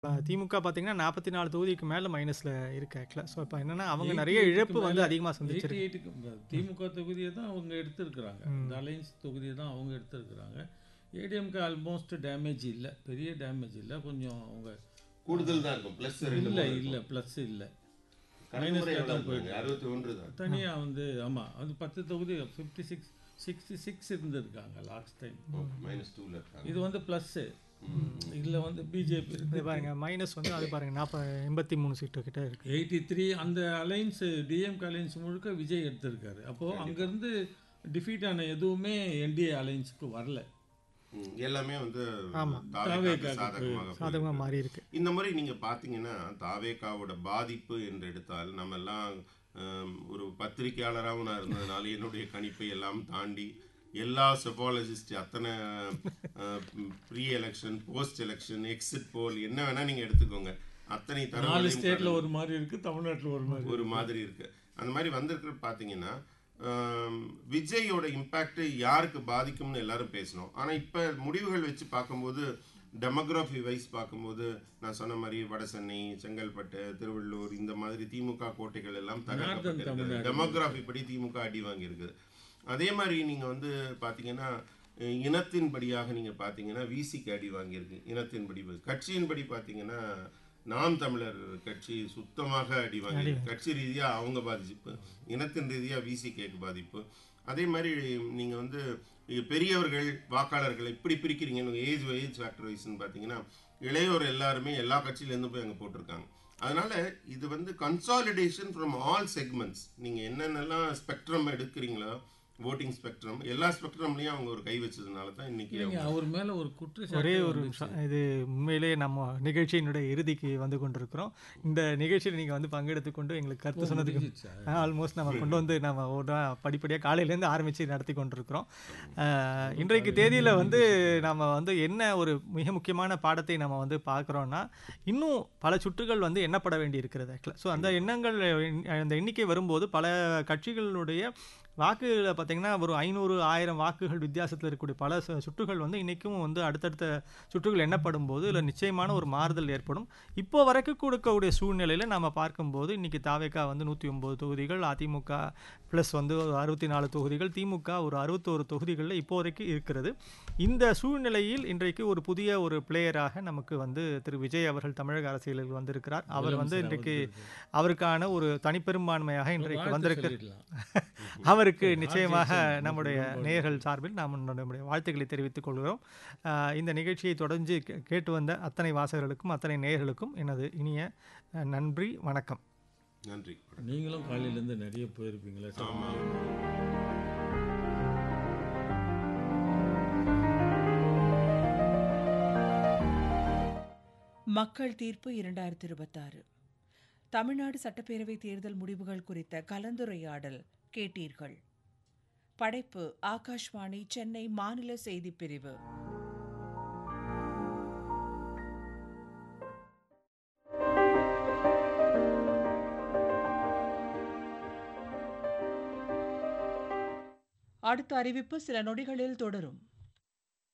அ திமுக பார்த்தீங்கன்னா 44 தொகுதிக்கு மேல மைனஸ்ல இருக்கு ஆக்சுவலா. ஸோ இப்ப என்னன்னா, அவங்க நெறைய 88க்கு இழப்பு வந்து மேல அதிகமா சந்திச்சிருக்கு. 88க்கு இந்த திமுக தொகுதிய தான் அவங்க எடுத்திருக்கிறாங்க. ம். இந்த அலையன்ஸ் தொகுதிய தான் அவங்க எடுத்திருக்கிறாங்க. ஏடிஎம்கே ஆல்மோஸ்ட் டேமேஜ் இல்ல. பெரிய டேமேஜ் இல்ல. கொஞ்சம் அவங்க கூடுதல் தான் இருக்கும் ப்ளஸ் ரெண்டு இல்ல மூணு இல்ல இருக்கும் ப்ளஸ் இல்ல. கடந்த மைனஸ் முறை எவ்வளோ தான் இருந்தாங்க போயிட்டு அறுபத்தி ஒன்று தான் தனியா வந்து ஆமா அது 10 தொகுதி 56 66 இருந்திருக்காங்க லாஸ்ட் டைம். மைனஸ் டூவில் இருக்காங்க இது வந்து ப்ளஸ் இதுல வந்து பிஜேபி இது இருக்கு. பாருங்க மைனஸ் வந்து அது பாருங்க 40 83 சீட்டு கிட்ட இருக்கு. 83 அந்த அலைன்ஸ் டிஎம்கே அலைன்ஸ் முழுக்க விஜய் எடுத்திருக்காரு. அப்போ அங்கிருந்து டிஃபீட் ஆன எதுவுமே என்டிஏ அலைன்ஸுக்கு வரல. ம், எல்லாமே வந்து ஆமா. தாவேக்காவுக்கு தாவேக்காவுக்கு சாதகமாக சாதகமா போயிருக்கு. மாறி இருக்கு. இந்த முறை நீங்க பாத்தீங்கன்னா தாவேக்காவோட பாதிப்பு என்று எடுத்தால் நம்ம எல்லாம் ஆம், ஒரு பத்திரிகையாளராகவும் நான் இருந்ததுனால என்னுடைய கணிப்பை எல்லாம் தாண்டி எல்லா செபாலஜிஸ்ட் அத்தனை pre election post election exit poll என்ன வேணா நீங்க எடுத்துக்கோங்க அத்தனை நாலு தரவுகளையும் ஸ்டேட்ல கடந்து- ஒரு மாதிரி இருக்கு தமிழ்நாட்டுல ஒரு மாதிரி ஒரு மாதிரி இருக்கு அந்த மாதிரி வந்திருக்கிற பார்த்தீங்கன்னா ஆம், விஜயோட இம்பேக்ட் யாருக்கு பாதிக்கும்னு எல்லாரும் பேசணும் ஆனால் இப்போ முடிவுகள் வச்சு பார்க்கும்போது டெமோகிராஃபி வைஸ் பார்க்கும்போது நான் சொன்ன மாதிரி வட சென்னை செங்கல்பட்டு திருவள்ளூர் இந்த மாதிரி திமுக கோட்டைகள் எல்லாம் தகர்க்கப்பட்டிருக்கு தமிழ்நாடு. டெமோகிராஃபி படி திமுக அடி வாங்கியிருக்குது அதே மாதிரி நீங்கள் வந்து பார்த்தீங்கன்னா அஹ், இனத்தின்படியாக நீங்கள் பார்த்தீங்கன்னா விசிக்கு அடி வாங்கியிருக்கு இனத்தின்படி கட்சியின்படி பார்த்தீங்கன்னா நாம் தமிழர் கட்சி சுத்தமாக அடி வாங்கி கட்சி ரீதியாக அவங்க பாதிப்பு இனத்தின் ரீதியாக விசிகேக்கு பாதிப்பு அதே மாதிரி நீங்கள் வந்து இ- பெரியவர்கள் வாக்காளர்கள் இப்படி பிரிக்கிறீங்க ஏஜ் ஏஜ் ஃபேக்டர் வைஸ்னு பார்த்தீங்கன்னா இளையோர் எல்லாருமே எல்லா கட்சியிலேருந்து போய் அங்கே போட்டிருக்காங்க அதனால இது வந்து கன்சாலிடேஷன் ஃப்ரம் ஆல் செக்மெண்ட்ஸ் நீங்கள் என்னென்னலாம் ஸ்பெக்ட்ரம் எடுக்கிறீங்களோ ஓட்டிங் ஸ்பெக்ட்ரம் எல்லா ஸ்பெக்ட்ரம்லையும் அவங்க ஒரு கை வச்சதுனால தான் இன்னைக்கு இல்லைங்க, அவங்க- அவர் மேல ஒரு குற்றச்சாட்டு ஒரே ஒரு வந்துச்சு. நிமிஷம் இது உண்மையிலேயே நம்ம நிகழ்ச்சியினுடைய இறுதிக்கு வந்து கொண்டிருக்கிறோம் இந்த நிகழ்ச்சியில் நீங்கள் வந்து பங்கெடுத்து கொண்டு எங்களுக்கு கருத்து சொன்னதுக்கு முடிஞ்சிச்சா? ஆல்மோஸ்ட் நம்ம கொண்டு வந்து நம்ம ஒரு படிப்படியாக காலையிலேருந்து ஆரம்பித்து நடத்தி கொண்டிருக்கிறோம் அஹ், இன்றைக்கு தேதியில் வந்து நம்ம வந்து என்ன ஒரு மிக முக்கியமான பாடத்தை நம்ம வந்து பார்க்குறோன்னா இன்னும் பல சுற்றுகள் வந்து எண்ணப்பட வேண்டி இருக்கிறது ஆக்சுவலாக ஸோ அந்த எண்ணங்கள் அந்த எண்ணிக்கை வரும்போது பல கட்சிகளுடைய வாக்குகளை பார்த்தீங்கன்னா ஒரு ஐநூறு ஆயிரம் வாக்குகள் வித்தியாசத்தில் இருக்கக்கூடிய பல சு- சுற்றுகள் வந்து இன்றைக்கும் வந்து அடுத்தடுத்த சுற்றுகள் எண்ணப்படும் போது இதில் நிச்சயமான ஒரு மாறுதல் ஏற்படும் இப்போ வரைக்கும் கொடுக்கக்கூடிய சூழ்நிலையில் நம்ம பார்க்கும்போது இன்றைக்கி தாவேக்கா வந்து நூற்றி ஒம்பது தொகுதிகள் அதிமுக ப்ளஸ் வந்து ஒரு அறுபத்தி நாலு தொகுதிகள் திமுக ஒரு அறுபத்தோரு தொகுதிகளில் இப்போதைக்கு இருக்கிறது இந்த சூழ்நிலையில் இன்றைக்கு ஒரு புதிய ஒரு பிளேயராக நமக்கு வந்து திரு விஜய் அவர்கள் தமிழக அரசியலில் வந்திருக்கிறார் அவர் வந்து முதலமைச்சர் இன்றைக்கு அவருக்கு அவருக்கான ஒரு தனிப்பெரும்பான்மையாக இன்றைக்கு வாழ்த்து வந்திருக்கு சொல்லிடலாம். அவருக்கு ஆர். நிச்சயமாக ஜெயசூர்யா நம்முடைய குடும்பம் நேயர்கள் சார்பில் நாம் நம்முடைய வாழ்த்துக்களை தெரிவித்துக் கொள்கிறோம் ஆஹ் இந்த நிகழ்ச்சியை தொடர்ந்து கே- கேட்டு வந்த அத்தனை வாசகர்களுக்கும் அத்தனை நேயர்களுக்கும் எனது இனிய அஹ், நன்றி வணக்கம் நன்றி நீங்களும் காலையில இருந்து நிறைய போயிருப்பீங்களா ஆமா. மக்கள் தீர்ப்பு இரண்டாயிரத்தி இருபத்தாறு தமிழ்நாடு சட்டப்பேரவை தேர்தல் முடிவுகள் குறித்த கலந்துரையாடல் கேட்டீர்கள் படைப்பு ஆகாஷ்வாணி சென்னை மாநில செய்திப் பிரிவு அடுத்த அறிவிப்பு சில நொடிகளில் தொடரும்